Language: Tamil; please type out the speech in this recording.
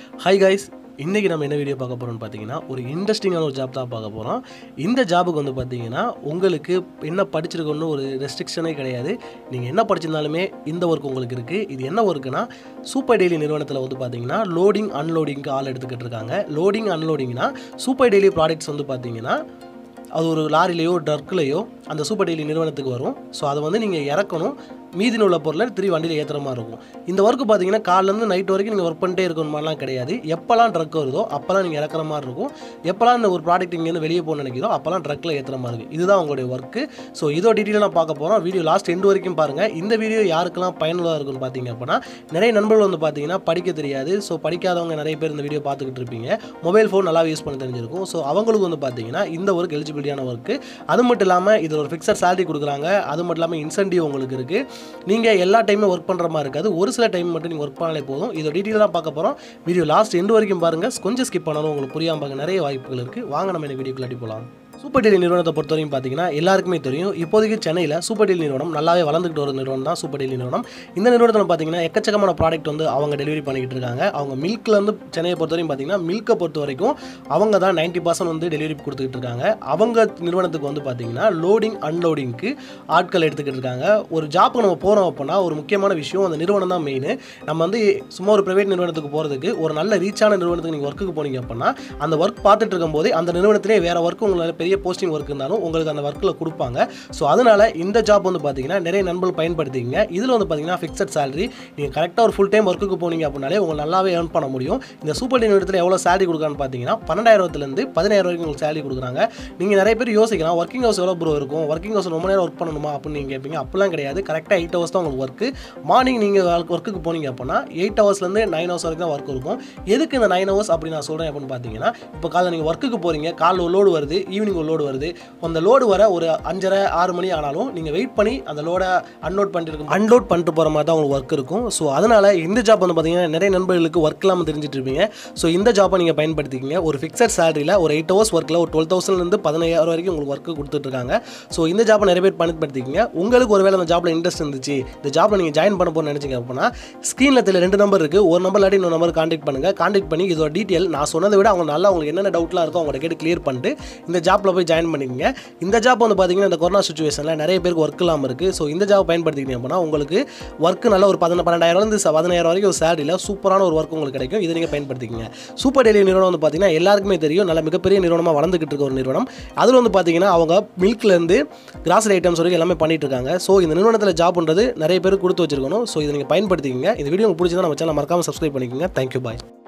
ஹாய் கைஸ் இன்றைக்கி நம்ம என்ன வீடியோ பார்க்க போகிறோம்னு பார்த்தீங்கன்னா ஒரு இன்ட்ரெஸ்டிங்கான ஒரு ஜாப் தான் பார்க்க போகிறோம் இந்த ஜாபுக்கு வந்து பார்த்தீங்கன்னா உங்களுக்கு என்ன படிச்சிருக்கணும்னு ஒரு ரெஸ்ட்ரிக்ஷனே கிடையாது நீங்கள் என்ன படிச்சிருந்தாலுமே இந்த ஒர்க் உங்களுக்கு இருக்குது இது என்ன ஒர்க்குனா சூப்பர் டெய்லி நிறுவனத்தில் வந்து பார்த்தீங்கன்னா லோடிங் அன்லோடிங்க்கு ஆள் எடுத்துக்கிட்டு இருக்காங்க லோடிங் அன்லோடிங்னா சூப்பர் டெய்லி ப்ராடக்ட்ஸ் வந்து பார்த்தீங்கன்னா அது ஒரு லாரிலேயோ ட்ரக்லேயோ அந்த சூப்பர் டெய்லி நிறுவனத்துக்கு வரும் ஸோ அதை வந்து நீங்கள் இறக்கணும் மீதியில் உள்ள பொருளை திரும்பி வண்டியில் ஏற்றுற மாதிரி இருக்கும் இந்த ஒர்க்கு பார்த்தீங்கன்னா காலைலேருந்து நைட் வரைக்கும் நீங்கள் ஒர்க் பண்ணிட்டே இருக்கணும் மாதிரிலாம் கிடையாது எப்போல்லாம் ட்ரக் வருதோ அப்போல்லாம் நீங்கள் இறக்குற மாதிரி இருக்கும் எப்போல்லாம் இந்த ஒரு ப்ராடக்ட் இங்கேருந்து வெளியே போகணும்னு நினைக்கிறோம் அப்போல்லாம் ட்ரக்கில் ஏற்றுற மாதிரி இருக்குது இதுதான் உங்களுடைய ஒர்க்கு ஸோ இதோ டீட்டெயிலாக பார்க்க போகிறோம் வீடியோ லாஸ்ட் எண்டு வரைக்கும் பாருங்கள் இந்த வீடியோ யாருக்கெல்லாம் பயனுள்ளதாக இருக்குன்னு பார்த்தீங்க அப்படின்னா நிறைய நண்பர்கள் வந்து பார்த்தீங்கன்னா படிக்க தெரியாது ஸோ படிக்காதவங்க நிறைய பேர் இந்த வீடியோ பார்த்துக்கிட்டு இருப்பீங்க மொபைல் ஃபோன் நல்லா யூஸ் பண்ண தெரிஞ்சிருக்கும் ஸோ அவங்களுக்கு வந்து பார்த்தீங்கன்னா இந்த ஒர்க் எலிஜிபிலிட்டியான ஒர்க்கு அது மட்டும் இல்லாமல் இதில் ஒரு ஃபிக்ஸட் சேலரி கொடுக்குறாங்க அது மட்டும் இல்லாமல் இன்சென்டிவ் உங்களுக்கு இருக்குது நீங்கள் எல்லா டைமே ஒர்க் பண்ணுற மாதிரி இருக்காது ஒரு சில டைம் மட்டும் நீங்கள் ஒர்க் பண்ணாலே போதும் இதை டீட்டெயிலாக பார்க்க போகிறோம் வீடியோ லாஸ்ட் எண்டு வரைக்கும் பாருங்கள் கொஞ்சம் ஸ்கிப் பண்ணாலும் உங்களுக்கு புரியாமல் பார்க்க நிறைய வாய்ப்புகள் இருக்குது வாங்க நம்ம இந்த வீடியோக்குள்ளாட்டி போகலாம் சூப்பர் டெய்லி நிறுவனத்தை பொறுத்தவரைக்கும் பார்த்தீங்கன்னா எல்லாருக்குமே தெரியும் இப்போதைக்கு சென்னையில் சூப்பர் டெய்லி நிறுவனம் நல்லாவே வளர்ந்துக்கிட்டு ஒரு நிறுவனம் தான் சூப்பர் டெய்லி நிறுவனம் இந்த நிறுவனத்தில் பார்த்தீங்கன்னா எக்கச்சக்கமான ப்ராடக்ட் வந்து அவங்க டெலிவரி பண்ணிக்கிட்டு இருக்காங்க அவங்க மில்க்லேருந்து சென்னையை பொறுத்தவரைக்கும் பார்த்தீங்கன்னா மில்கை பொறுத்த வரைக்கும் அவங்க தான் நைன்ட்டி பர்சன்ட் வந்து டெலிவரி கொடுத்துக்கிட்டு இருக்காங்க அவங்க நிறுவனத்துக்கு வந்து பார்த்தீங்கன்னா லோடிங் அன்லோடிங்க்கு ஆட்கள் எடுத்துக்கிட்டு இருக்காங்க ஒரு ஜாப்புக்கு நம்ம போகிறோம் அப்படின்னா ஒரு முக்கியமான விஷயம் அந்த நிறுவனம் தான் மெயின் நம்ம வந்து சும்மா ஒரு ப்ரைவேட் நிறுவனத்துக்கு போகிறதுக்கு ஒரு நல்ல ரீச்சான நிறுவனத்துக்கு நீங்கள் ஒர்க்குக்கு போனீங்க அப்படின்னா அந்த ஒர்க் பார்த்துட்டு இருக்கும்போதே அந்த நிறுவனத்திலே வேறு ஒர்க் உங்களுக்கு பெரிய போஸ்டிங் ஒர்க் இருந்தாலும் உங்களுக்கு அந்த ஒர்க்கில் கொடுப்பாங்க ஸோ அதனால் இந்த ஜாப் வந்து பார்த்தீங்கன்னா நிறைய நண்பர்கள் பயன்படுத்திங்க இதில் வந்து பார்த்தீங்கன்னா ஃபிக்ஸட் salary நீங்கள் கரெக்டாக ஒரு ஃபுல் டைம் ஒர்க்குக்கு போனீங்க அப்படின்னாலே உங்களுக்கு நல்லாவே ஏர்ன் பண்ண முடியும் இந்த சூப்பர் டீம் இடத்துல எவ்வளோ salary கொடுக்குறான்னு பார்த்தீங்கன்னா பன்னெண்டாயிரத்துலேருந்து பதினாயிரம் வரைக்கும் உங்களுக்கு salary கொடுக்குறாங்க நீங்கள் நிறைய பேர் யோசிக்கலாம் ஒர்க்கிங் ஹவர்ஸ் எவ்வளோ ப்ரோ இருக்கும் ஒர்க்கிங் ஹவர்ஸ் ரொம்ப நேரம் ஒர்க் பண்ணணுமா அப்படின்னு நீங்கள் கேட்பீங்க அப்படிலாம் கிடையாது கரெக்டாக எயிட் ஹவர்ஸ் தான் உங்களுக்கு ஒர்க்கு மார்னிங் நீங்கள் ஒர்க்குக்கு போனீங்க அப்படின்னா எயிட் ஹவர்ஸ்லேருந்து நைன் ஹவர்ஸ் வரைக்கும் தான் ஒர்க் இருக்கும் எதுக்கு இந்த நைன் ஹவர்ஸ் அப்படி நான் சொல்கிறேன் அப்படின்னு பார்த்தீங்கன்னா இப்போ காலைல நீங்கள் ஒர்க்குக்கு போகிறீங்க காலைல ஒரு லோடு வருது ஈவினிங் ஒரு லோடு வருது அந்த லோடு வர ஒரு அஞ்சரை ஆறு மணி ஆனாலும் நீங்கள் வெயிட் பண்ணி அந்த லோடை அன்லோட் பண்ணிட்டு இருக்கும் அன்லோட் பண்ணிட்டு போகிற மாதிரி தான் உங்களுக்கு ஒர்க் இருக்கும் ஸோ அதனால் இந்த ஜாப் வந்து பார்த்தீங்கன்னா நிறைய நண்பர்களுக்கு ஒர்க் இல்லாமல் தெரிஞ்சிட்டு இருப்பீங்க ஸோ இந்த ஜாப்பை நீங்கள் பயன்படுத்திக்கிங்க ஒரு ஃபிக்ஸட் சேலரியில் ஒரு எயிட் ஹவர்ஸ் ஒர்க்கில் ஒரு டுவெல் தௌசண்ட்லேருந்து பதினாயிரம் வரைக்கும் உங்களுக்கு ஒர்க்கு கொடுத்துட்ருக்காங்க ஸோ இந்த ஜாப்பை நிறைய பேர் பயன்படுத்திக்கிங்க உங்களுக்கு ஒருவேளை அந்த ஜாப்பில் இன்ட்ரெஸ்ட் இருந்துச்சு இந்த ஜாப்பில் நீங்கள் ஜாயின் பண்ண போகிறேன்னு நினச்சிங்க அப்படின்னா ஸ்க்ரீனில் தெரியல ரெண்டு நம்பர் இருக்குது ஒரு நம்பர் இல்லாட்டி இன்னொரு நம்பர் கான்டாக்ட் பண்ணுங்கள் கான்டாக்ட் பண்ணி இதோட டீட்டெயில் நான் சொன்னதை விட அவங்க நல்லா உங்களுக்கு என்னென்ன டவுட்லாம் இருக்கோ அவங்கள்ட்ட கேட்டு கிளியர் பண்ணிட்டு இந்த ஜாப்பில் போய் ஜாயின் பண்ணிக்கங்க இந்த ஜாப் வந்து பார்த்தீங்கன்னா இந்த கொரோனா சுச்சுவேஷனில் நிறைய பேருக்கு ஒர்க் இல்லாமல் இருக்குது ஸோ இந்த ஜாப் பயன்படுத்திக்கிட்டீங்க அப்படின்னா உங்களுக்கு ஒர்க்கு நல்ல ஒரு பதின பன்னெண்டாயிரம்லேருந்து ச- பதினாயிரம் வரைக்கும் ஒரு சேலரியில் சூப்பரான ஒரு ஒர்க் உங்களுக்கு கிடைக்கும் இதை நீங்கள் பயன்படுத்திக்கங்க சூப்பர் டெய்லி நிறுவனம் வந்து பார்த்தீங்கன்னா எல்லாருக்குமே தெரியும் நல்ல மிகப்பெரிய நிறுவனமாக வளர்ந்துக்கிட்டு இருக்க ஒரு நிறுவனம் அதில் வந்து பார்த்தீங்கன்னா அவங்க மில்க்லேருந்து கிராசரி ஐட்டம்ஸ் வரைக்கும் எல்லாமே பண்ணிட்டு இருக்காங்க ஸோ இந்த நிறுவனத்தில் ஜாப் பண்ணுறது நிறைய பேருக்கு கொடுத்து வச்சிருக்கணும் ஸோ இதை நீங்கள் பயன்படுத்திக்கங்க இந்த வீடியோ உங்களுக்கு பிடிச்சதா நம்ம சேனல் மறக்காமல் சப்ஸ்கிரைப் பண்ணிக்கோங்க தேங்க்யூ பாய்